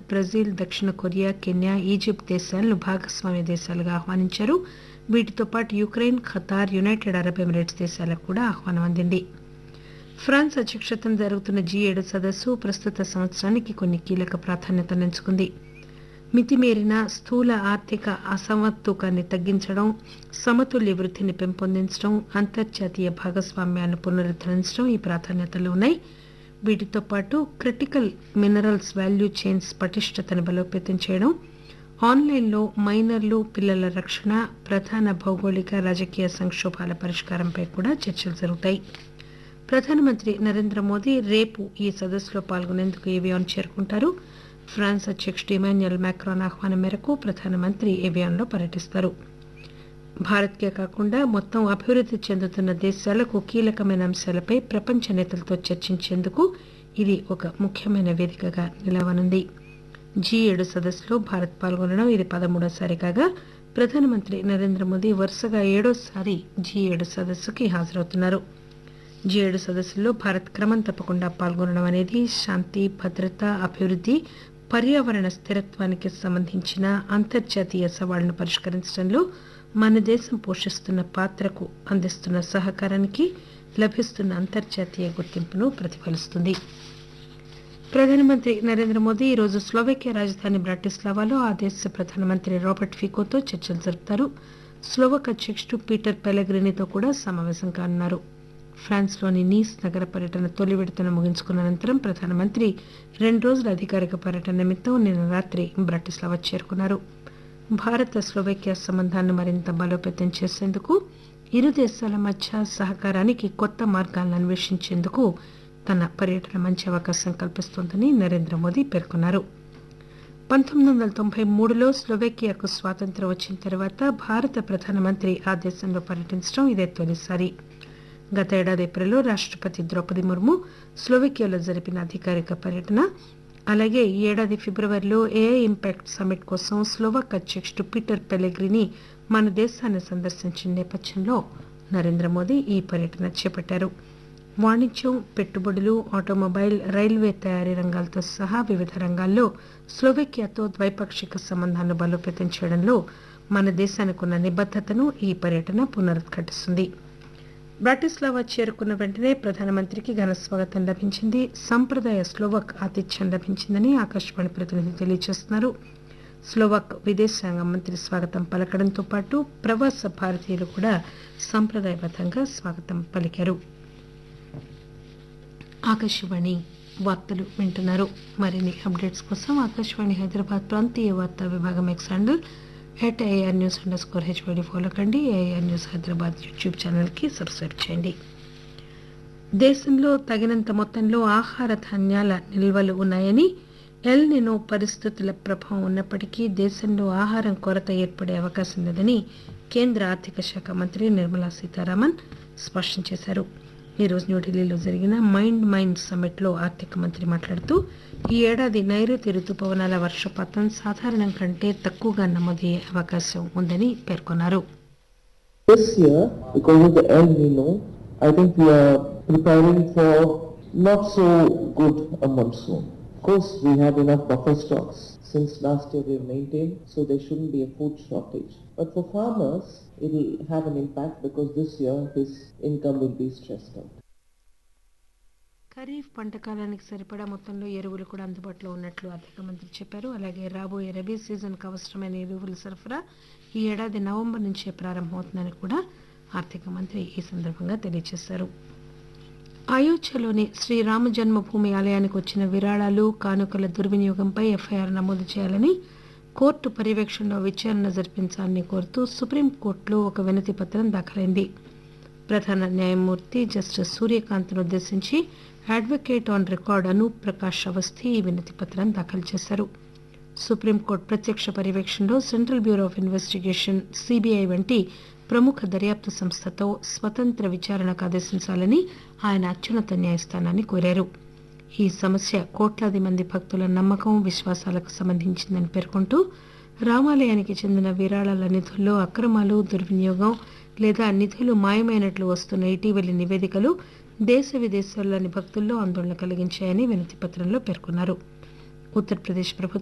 Brazil దక్షిణ Korea Kenya Egypt దేశాలను భాగస్వామ్య దేశాలుగా ఆహ్వానించారు వీటితో పాటు Ukraine Qatar United Arab Emirates దేశాలకు కూడా ఆహ్వానం అందింది ఫ్రాన్స్ అధ్యక్షతన జరుగుతున్న జీ ఏడు సదస్సు ప్రస్తుత సంవత్సరానికి కొన్ని కీలక ప్రాధాన్యతనించుకుంది మితిమీరిన స్థూల ఆర్థిక అసమతుకాన్ని తగ్గించడం సమతుల్య వృద్ధిని పెంపొందించడం అంతర్జాతీయ భాగస్వామ్యాన్ని పునరుద్దరించడం ఈ ప్రాధాన్యతలు ఉన్నాయి వీటితో పాటు క్రిటికల్ మినరల్స్ వాల్యూ చైన్స్ పటిష్టతను బలోపేతం చేయడం ఆన్లైన్లో మైనర్లు పిల్లల రక్షణ ప్రధాన భౌగోళిక రాజకీయ సంక్షోభాల పరిష్కారంపై కూడా చర్చలు జరుగుతాయి ప్రధానమంత్రి నరేంద్ర మోదీ రేపు ఈ సదస్సులో పాల్గొనేందుకు ఏవియాన్ చేరుకుంటారు ఫ్రాన్స్ అధ్యక్షుడు ఇమాన్యుయల్ మ్యాక్రాన్ ఆహ్వానం మేరకు ప్రధానమంత్రి ఏవియాన్లో పర్యటిస్తారు భారత్కే కాకుండా మొత్తం అభివృద్ధి చెందుతున్న దేశాలకు కీలకమైన అంశాలపై ప్రపంచ నేతలతో చర్చించేందుకు ఇది ఒక ముఖ్యమైన వేదికగా నిలవనుంది జీ ఏడు సదస్సులో భారత్ పాల్గొనడం ఇది పదమూడోసారి కాగా ప్రధానమంత్రి నరేంద్ర మోదీ వరుసగా ఏడోసారి జీ ఏడు సదస్సుకి హాజరవుతున్నారు జీ ఏడు సదస్సుల్లో భారత్ క్రమం తప్పకుండా పాల్గొనడం అనేది శాంతి భద్రత అభివృద్ధి పర్యావరణ స్థిరత్వానికి సంబంధించిన అంతర్జాతీయ సవాళ్లను పరిష్కరించడంలో మన దేశం పోషిస్తున్న పాత్రకు అందిస్తున్న సహకారానికి లభిస్తున్న అంతర్జాతీయ గుర్తింపును ప్రతిఫలిస్తుంది ప్రధానమంత్రి నరేంద్ర మోదీ ఈరోజు స్లోవేకియా రాజధాని బ్రాటిస్లావాలో ఆ దేశ ప్రధానమంత్రి రాబర్ట్ ఫికోతో చర్చలు జరుపుతారు స్లోవక్ అధ్యక్షుడు పీటర్ పెలగ్రినితో కూడా సమావేశం కానున్నారు ఫ్రాన్స్లోని నీస్ నగర పర్యటన తొలి విడతను ముగించుకున్న అనంతరం ప్రధానమంత్రి రెండు రోజుల అధికారిక పర్యటన నిమిత్తం నిన్న రాత్రి బ్రాటిస్లావా చేరుకున్నారు భారత స్లోవేకియా సంబంధాన్ని మరింత బలోపేతం చేసేందుకు ఇరు దేశాల మధ్య సహకారానికి కొత్త మార్గాలను అన్వేషించేందుకు తన పర్యటన మంచి అవకాశం కల్పిస్తోందని నరేంద్ర మోదీ పేర్కొన్నారు పంతొమ్మిది వందల తొంభై మూడులో స్లోవేకియాకు స్వాతంత్ర్యం వచ్చిన తర్వాత భారత ప్రధానమంత్రి ఆ దేశంలో పర్యటించడం ఇదే తొలిసారి గత ఏడాది ఏప్రిల్లో రాష్టపతి ద్రౌపది ముర్ము స్లోవేకియాలో జరిపిన అధికారిక పర్యటన అలాగే ఈ ఏడాది ఫిబ్రవరిలో ఏఐ ఇంపాక్ట్ సమ్మిట్ కోసం స్లోవాక్ అధ్యక్షుడు పీటర్ పెలెగ్రిని మన దేశాన్ని సందర్శించిన నేపథ్యంలో నరేంద్ర మోదీ ఈ పర్యటన చేపట్టారు వాణిజ్యం పెట్టుబడులు ఆటోమొబైల్ రైల్వే తయారీ రంగాలతో సహా వివిధ రంగాల్లో స్లోవేకియాతో ద్వైపాక్షిక సంబంధాలను బలోపేతం చేయడంలో మన దేశానికి ఉన్న నిబద్దతను ఈ పర్యటన పునరుద్ఘాటిస్తుంది బ్రాటిస్లావా చేరుకున్న వెంటనే ప్రధానమంత్రికి ఘన స్వాగతం లభించింది సంప్రదాయ స్లోవక్ ఆతిథ్యం లభించిందని ఆకాశవాణి ప్రతినిధి తెలియజేస్తున్నారు స్లోవాక్ విదేశాంగ మంత్రి స్వాగతం పలకడంతో పాటు ప్రవాస భారతీయులు కూడా సంప్రదాయబద్ధంగా స్వాగతం పలికారు ఆకాశవాణి వార్తలు వింటున్నారు మరిన్ని అప్డేట్స్ కోసం ఆకాశవాణి హైదరాబాద్ ప్రాంతీయ వార్తా విభాగం X handle at AR news underscore HYD follow కండి ఏఆర్ న్యూస్ హైదరాబాద్ యూట్యూబ్ ఛానల్కి సబ్స్క్రైబ్ చేయండి దేశంలో తగినంత మొత్తంలో ఆహార ధాన్యాల నిల్వలు ఉన్నాయని ఎల్ నినో పరిస్థితుల ప్రభావం ఉన్నప్పటికీ దేశంలో ఆహారం కొరత ఏర్పడే అవకాశం లేదని కేంద్ర ఆర్థిక శాఖ మంత్రి నిర్మలా సీతారామన్ స్పష్టం చేశారు ఈరోజు న్యూఢిల్లీలో జరిగిన మైండ్ మైండ్ సమ్మిట్లో ఆర్థిక మంత్రి మాట్లాడుతూ ఈ ఏడాది నైరుతి రుతుపవనాల వర్షపాతం సాధారణం కంటే తక్కువగా నమోదయ్యే అవకాశం ఉందని పేర్కొన్నారు This year, because of the El Nino, I think we are preparing for not so good a monsoon. Of course, we have enough buffer stocks. Since last year we have maintained, so there shouldn't be a food shortage. But for farmers, it will have an impact because this year his income will be stressed out. Kharif పంట కాలానికి సరిపడా మొత్తంలో ఎరువులు కూడా అందుబాటులో ఉన్నట్లు ఆర్థిక మంత్రి చెప్పారు అలాగే రాబోయే రబీ సీజన్కు అవసరమైన ఎరువుల సరఫరా ఈ ఏడాది నవంబర్ నుంచే ప్రారంభమవుతుందని కూడా ఆర్థిక మంత్రి ఈ సందర్భంగా తెలియజేశారు అయోధ్యలోని శ్రీరామ జన్మభూమి ఆలయానికి వచ్చిన విరాళాలు కానుకల దుర్వినియోగంపై ఎఫ్ఐఆర్ నమోదు చేయాలని కోర్టు పర్యవేక్షణలో విచారణ జరిపించాలని కోరుతూ సుప్రీంకోర్టులో ఒక వినతి పత్రం దాఖలైంది ప్రధాన న్యాయమూర్తి జస్టిస్ సూర్యకాంత్ను ఉద్దేశించి advocate on record Anoop Prakash Awasthi ఈ వినతి పత్రం దాఖలు చేశారు సుప్రీంకోర్టు ప్రత్యక్ష పర్యవేక్షణలో central bureau of investigation CBI వంటి ప్రముఖ దర్యాప్తు సంస్థతో స్వతంత్ర విచారణకు ఆదేశించాలని ఆయన అత్యున్నత న్యాయస్థానాన్ని కోరారు ఈ సమస్య కోట్లాది మంది భక్తుల నమ్మకం విశ్వాసాలకు సంబంధించిందని పేర్కొంటూ రామాలయానికి చెందిన విరాళాల నిధుల్లో అక్రమాలు దుర్వినియోగం లేదా నిధులు మాయమైనట్లు వస్తున్న ఇటీవలి నివేదికలు దేశ విదేశాల్లోని భక్తుల్లో ఆందోళన కలిగించాయని వినతి పత్రంలో పేర్కొన్నారు ఉత్తరప్రదేశ్ ప్రభుత్వం